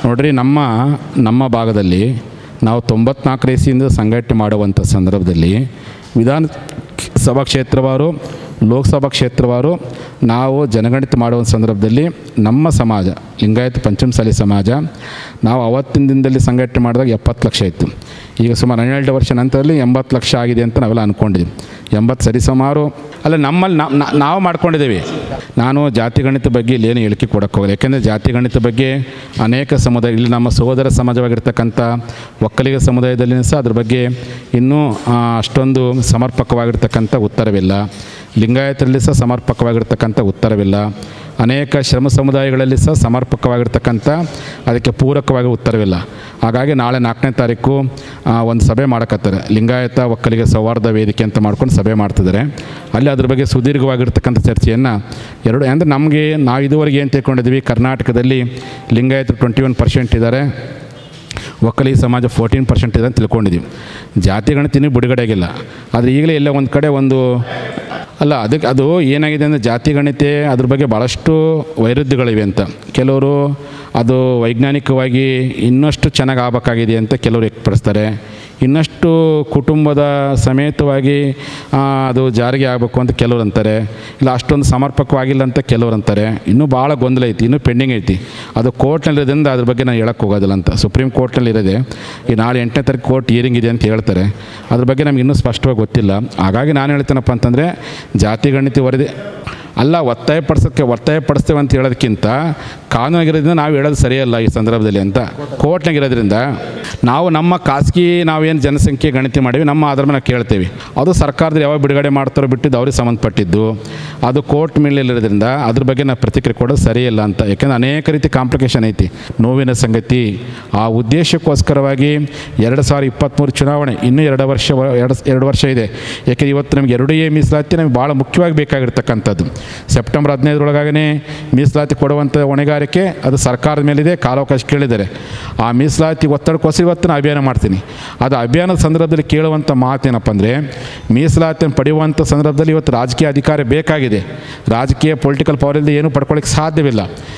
ನೋಡ್ರಿ ನಮ್ಮ ನಮ್ಮ ಭಾಗದಲ್ಲಿ ನಾವು ತೊಂಬತ್ನಾಲ್ಕರ ಇಸಿಯಿಂದ ಸಂಘಟನೆ ಮಾಡುವಂಥ ಸಂದರ್ಭದಲ್ಲಿ ವಿಧಾನ ಸಭಾ ಕ್ಷೇತ್ರವಾರು ಲೋಕಸಭಾ ಕ್ಷೇತ್ರವಾರು ನಾವು ಜನಗಣತಿ ಮಾಡುವ ಸಂದರ್ಭದಲ್ಲಿ ನಮ್ಮ ಸಮಾಜ ಲಿಂಗಾಯತ ಪಂಚಮಸಾಲಿ ಸಮಾಜ ನಾವು ಅವತ್ತಿನ ದಿನದಲ್ಲಿ ಸಂಘಟನೆ ಮಾಡಿದಾಗ ಎಪ್ಪತ್ತು ಲಕ್ಷ ಇತ್ತು ಈಗ ಸುಮಾರು ಹನ್ನೆರಡು ವರ್ಷ ನಂತರದಲ್ಲಿ ಎಂಬತ್ತು ಲಕ್ಷ ಆಗಿದೆ ಅಂತ ನಾವೆಲ್ಲ ಅಂದ್ಕೊಂಡಿದ್ದೀವಿ ಎಂಬತ್ತು ಸರಿಸುಮಾರು ಅಲ್ಲ ನಮ್ಮಲ್ಲಿ ನಾ- ನಾ- ನಾವು ಮಾಡ್ಕೊಂಡಿದ್ದೀವಿ ನಾನು ಜಾತಿ ಗಣಿತ ಬಗ್ಗೆ ಇಲ್ಲೇನು ಹೇಳಿಕೆ ಕೊಡೋಕ್ಕೆ ಹೋಗಲ್ಲ ಯಾಕೆಂದರೆ ಜಾತಿ ಗಣಿತ ಬಗ್ಗೆ ಅನೇಕ ಸಮುದಾಯ ಇಲ್ಲಿ ನಮ್ಮ ಸಹೋದರ ಸಮಾಜವಾಗಿರ್ತಕ್ಕಂಥ ಒಕ್ಕಲಿಗ ಸಮುದಾಯದಲ್ಲಿ ಸಹ ಅದ್ರ ಬಗ್ಗೆ ಇನ್ನೂ ಆ, ಅಷ್ಟೊಂದು ಸಮರ್ಪಕವಾಗಿರ್ತಕ್ಕಂಥ ಉತ್ತರವಿಲ್ಲ ಲಿಂಗಾಯತರಲ್ಲಿ ಸಹ ಸಮರ್ಪಕವಾಗಿರ್ತಕ್ಕಂಥ ಉತ್ತರವಿಲ್ಲ ಅನೇಕ ಶ್ರಮ ಸಮುದಾಯಗಳಲ್ಲಿ ಸಹ ಸಮರ್ಪಕವಾಗಿರ್ತಕ್ಕಂಥ ಅದಕ್ಕೆ ಪೂರಕವಾಗಿ ಉತ್ತರವಿಲ್ಲ ಹಾಗಾಗಿ ನಾಳೆ ನಾಲ್ಕನೇ ತಾರೀಕು ಆ, ಒಂದು ಸಭೆ ಮಾಡಕತ್ತಾರೆ ಲಿಂಗಾಯತ ಒಕ್ಕಲಿಗ ಸೌಹಾರ್ದ ವೇದಿಕೆ ಅಂತ ಮಾಡ್ಕೊಂಡು ಸಭೆ ಮಾಡ್ತಿದ್ದಾರೆ ಅಲ್ಲಿ ಅದ್ರ ಬಗ್ಗೆ ಸುದೀರ್ಘವಾಗಿರ್ತಕ್ಕಂಥ ಚರ್ಚೆಯನ್ನು ಎರಡು ಅಂದರೆ ನಮಗೆ ನಾವು ಇದುವರೆಗೆ ಏನು ತಿಳ್ಕೊಂಡಿದ್ವಿ ಕರ್ನಾಟಕದಲ್ಲಿ ಲಿಂಗಾಯತರು ಟ್ವೆಂಟಿ ಒನ್ ಪರ್ಸೆಂಟ್ ಇದ್ದಾರೆ ಒಕ್ಕಲಿಗ ಸಮಾಜ ಫೋರ್ಟೀನ್ ಪರ್ಸೆಂಟ್ ಇದೆ ಅಂತ ತಿಳ್ಕೊಂಡಿದ್ದೀವಿ ಜಾತಿ ಗಣಿತ ಇನ್ನೂ ಬಿಡುಗಡೆ ಆಗಿಲ್ಲ ಆದರೆ ಈಗಲೇ ಎಲ್ಲ ಒಂದು ಕಡೆ ಒಂದು ಅಲ್ಲ ಅದಕ್ಕೆ ಅದು ಏನಾಗಿದೆ ಅಂದರೆ ಜಾತಿ ಗಣಿತೆ ಅದ್ರ ಬಗ್ಗೆ ಭಾಳಷ್ಟು ವೈರುಧ್ಯಗಳಿವೆ ಅಂತ ಕೆಲವರು ಅದು ವೈಜ್ಞಾನಿಕವಾಗಿ ಇನ್ನಷ್ಟು ಚೆನ್ನಾಗಿ ಆಗಬೇಕಾಗಿದೆ ಅಂತ ಕೆಲವರು ವ್ಯಕ್ತಪಡಿಸ್ತಾರೆ ಇನ್ನಷ್ಟು ಕುಟುಂಬದ ಸಮೇತವಾಗಿ ಆ, ಅದು ಜಾರಿಗೆ ಆಗಬೇಕು ಅಂತ ಕೆಲವರು ಅಂತಾರೆ ಇಲ್ಲ ಅಷ್ಟೊಂದು ಸಮರ್ಪಕವಾಗಿಲ್ಲ ಅಂತ ಕೆಲವರು ಅಂತಾರೆ ಇನ್ನೂ ಭಾಳ ಗೊಂದಲ ಐತಿ ಇನ್ನೂ ಪೆಂಡಿಂಗ್ ಐತಿ ಅದು ಕೋರ್ಟ್ನಲ್ಲಿರೋದ್ರಿಂದ ಅದ್ರ ಬಗ್ಗೆ ನಾನು ಹೇಳಕ್ಕೆ ಹೋಗೋದಿಲ್ಲ ಅಂತ ಸುಪ್ರೀಂ ಕೋರ್ಟ್ನಲ್ಲಿ ಇರೋದೆ ಈ ನಾಳೆ ಎಂಟನೇ ತಾರೀಕು ಕೋರ್ಟ್ ಹಿಯರಿಂಗ್ ಇದೆ ಅಂತ ಹೇಳ್ತಾರೆ ಅದ್ರ ಬಗ್ಗೆ ನಮ್ಗೆ ಇನ್ನೂ ಸ್ಪಷ್ಟವಾಗಿ ಗೊತ್ತಿಲ್ಲ ಹಾಗಾಗಿ ನಾನು ಹೇಳ್ತೇನಪ್ಪ ಅಂತಂದರೆ ಜಾತಿ ಗಣಿತ ವರದಿ ಅಲ್ಲ ಒತ್ತಾಯ ಪಡಿಸೋಕ್ಕೆ ಒತ್ತಾಯ ಪಡಿಸ್ತೇವೆ ಅಂತ ಹೇಳೋದಕ್ಕಿಂತ ಕಾನೂನಾಗಿರೋದ್ರಿಂದ ನಾವು ಹೇಳೋದು ಸರಿಯಲ್ಲ ಈ ಸಂದರ್ಭದಲ್ಲಿ ಅಂತ ಕೋರ್ಟ್ನಾಗಿರೋದ್ರಿಂದ ನಾವು ನಮ್ಮ ಖಾಸಗಿ ನಾವೇನು ಜನಸಂಖ್ಯೆ ಗಣತಿ ಮಾಡೀವಿ ನಮ್ಮ ಆಧಾರ ಮೇಲೆ ನಾವು ಕೇಳ್ತೇವೆ ಅದು ಸರ್ಕಾರದಲ್ಲಿ ಯಾವಾಗ ಬಿಡುಗಡೆ ಮಾಡ್ತಾರೋ ಬಿಟ್ಟಿದ್ದು ಅವ್ರಿಗೆ ಸಂಬಂಧಪಟ್ಟಿದ್ದು ಅದು ಕೋರ್ಟ್ ಮೇಲಿರೋದ್ರಿಂದ ಅದ್ರ ಬಗ್ಗೆ ನಾವು ಪ್ರತಿಕ್ರಿಯೆ ಕೊಡೋದು ಸರಿಯಿಲ್ಲ ಅಂತ ಯಾಕೆಂದರೆ ಅನೇಕ ರೀತಿ ಕಾಂಪ್ಲಿಕೇಶನ್ ಐತಿ ನೋವಿನ ಸಂಗತಿ ಆ ಉದ್ದೇಶಕ್ಕೋಸ್ಕರವಾಗಿ ಎರಡು ಸಾವಿರ ಇಪ್ಪತ್ತ್ಮೂರು ಚುನಾವಣೆ ಇನ್ನೂ ಎರಡು ವರ್ಷ ಎರಡು ಎರಡು ವರ್ಷ ಇದೆ ಯಾಕೆಂದರೆ ಇವತ್ತು ನಮಗೆ ಎರಡು ಎ ಮೀಸಲಾತಿ ನಮಗೆ ಭಾಳ ಮುಖ್ಯವಾಗಿ ಬೇಕಾಗಿರ್ತಕ್ಕಂಥದ್ದು ಸೆಪ್ಟೆಂಬರ್ ಹದಿನೈದರೊಳಗಾಗೇ ಮೀಸಲಾತಿ ಕೊಡುವಂಥ ಹೊಣೆಗಾರಿಕೆ ಅದು ಸರ್ಕಾರದ ಮೇಲಿದೆ ಕಾಲಾವಕಾಶ ಕೇಳಿದ್ದಾರೆ ಆ ಮೀಸಲಾತಿ ಒತ್ತಡಕ್ಕೋಸ್ಕರ ಇವತ್ತು ನಾನು ಅಭಿಯಾನ ಮಾಡ್ತೀನಿ ಅದು ಅಭಿಯಾನದ ಸಂದರ್ಭದಲ್ಲಿ ಕೇಳುವಂಥ ಮಾತೇನಪ್ಪ ಅಂದರೆ ಮೀಸಲಾತಿಯನ್ನು ಪಡೆಯುವಂಥ ಸಂದರ್ಭದಲ್ಲಿ ಇವತ್ತು ರಾಜಕೀಯ ಅಧಿಕಾರ ಬೇಕಾಗಿದೆ ರಾಜಕೀಯ ಪೊಲಿಟಿಕಲ್ ಪವರ್ ಇಲ್ಲದೆ ಏನೂ ಪಡ್ಕೊಳ್ಳಿಕ್ಕೆ ಸಾಧ್ಯವಿಲ್ಲ